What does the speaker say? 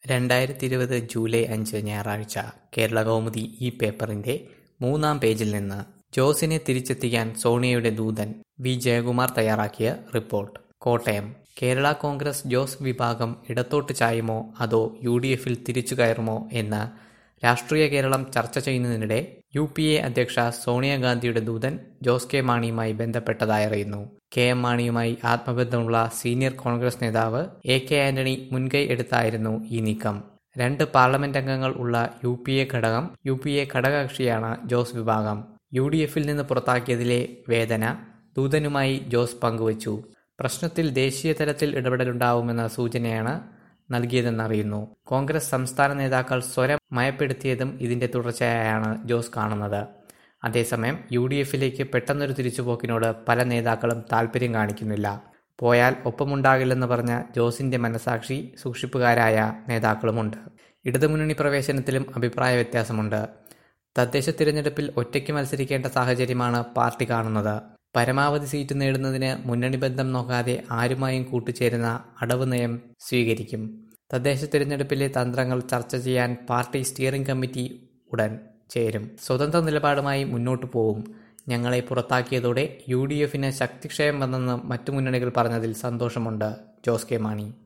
രണ്ടായിരത്തി ഇരുപത് ജൂലൈ അഞ്ച് ഞായറാഴ്ച കേരളകൗമുദി ഈ പേപ്പറിന്റെ മൂന്നാം പേജിൽ നിന്ന് ജോസിനെ തിരിച്ചെത്തിക്കാൻ സോണിയയുടെ ദൂതൻ വി ജയകുമാർ തയ്യാറാക്കിയ റിപ്പോർട്ട് കോട്ടയം കേരള കോൺഗ്രസ് ജോസ് വിഭാഗം ഇടത്തോട്ട് ചായുമോ അതോ യു ഡി എഫിൽ തിരിച്ചു കയറുമോ എന്ന് രാഷ്ട്രീയ കേരളം ചർച്ച ചെയ്യുന്നതിനിടെ യു പി എ അധ്യക്ഷ സോണിയാഗാന്ധിയുടെ ദൂതൻ ജോസ് കെ മാണിയുമായി ബന്ധപ്പെട്ടതായി അറിയുന്നു കെ എം മാണിയുമായി ആത്മബന്ധമുള്ള സീനിയർ കോൺഗ്രസ് നേതാവ് എ കെ ആന്റണി മുൻകൈ എടുത്തായിരുന്നു ഈ നീക്കം രണ്ട് പാർലമെന്റ് അംഗങ്ങൾ ഉള്ള യു പി എ ഘടകം യു പി എ ഘടകകക്ഷിയാണ് ജോസ് വിഭാഗം യു ഡി എഫിൽ നിന്ന് പുറത്താക്കിയതിലെ വേദന ദൂതനുമായി ജോസ് പങ്കുവച്ചു പ്രശ്നത്തിൽ ദേശീയ തലത്തിൽ ഇടപെടലുണ്ടാവുമെന്ന സൂചനയാണ് നൽകിയതെന്നറിയുന്നു കോൺഗ്രസ് സംസ്ഥാന നേതാക്കൾ സ്വരം മയപ്പെടുത്തിയതും ഇതിന്റെ തുടർച്ചയായാണ് ജോസ് കാണുന്നത് അതേസമയം യു ഡി എഫിലേക്ക് പെട്ടെന്നൊരു തിരിച്ചുപോക്കിനോട് പല നേതാക്കളും താൽപ്പര്യം കാണിക്കുന്നില്ല പോയാൽ ഒപ്പമുണ്ടാകില്ലെന്ന് പറഞ്ഞ ജോസിന്റെ മനസാക്ഷി സൂക്ഷിപ്പുകാരായ നേതാക്കളുമുണ്ട് ഇടതുമുന്നണി പ്രവേശനത്തിലും അഭിപ്രായ വ്യത്യാസമുണ്ട് തദ്ദേശ തിരഞ്ഞെടുപ്പിൽ ഒറ്റയ്ക്ക് മത്സരിക്കേണ്ട സാഹചര്യമാണ് പാർട്ടി കാണുന്നത് പരമാവധി സീറ്റ് നേടുന്നതിന് മുന്നണി ബന്ധം നോക്കാതെ ആരുമായും കൂട്ടുചേരുന്ന അടവ് നയം സ്വീകരിക്കും തദ്ദേശ തിരഞ്ഞെടുപ്പിലെ തന്ത്രങ്ങൾ ചർച്ച ചെയ്യാൻ പാർട്ടി സ്റ്റിയറിംഗ് കമ്മിറ്റി ഉടൻ ചേരും സ്വതന്ത്ര നിലപാടുമായി മുന്നോട്ടു പോവും ഞങ്ങളെ പുറത്താക്കിയതോടെ യു ഡി എഫിന് ശക്തിക്ഷയം വന്നെന്ന് മറ്റു മുന്നണികൾ പറഞ്ഞതിൽ സന്തോഷമുണ്ട് ജോസ് കെ മാണി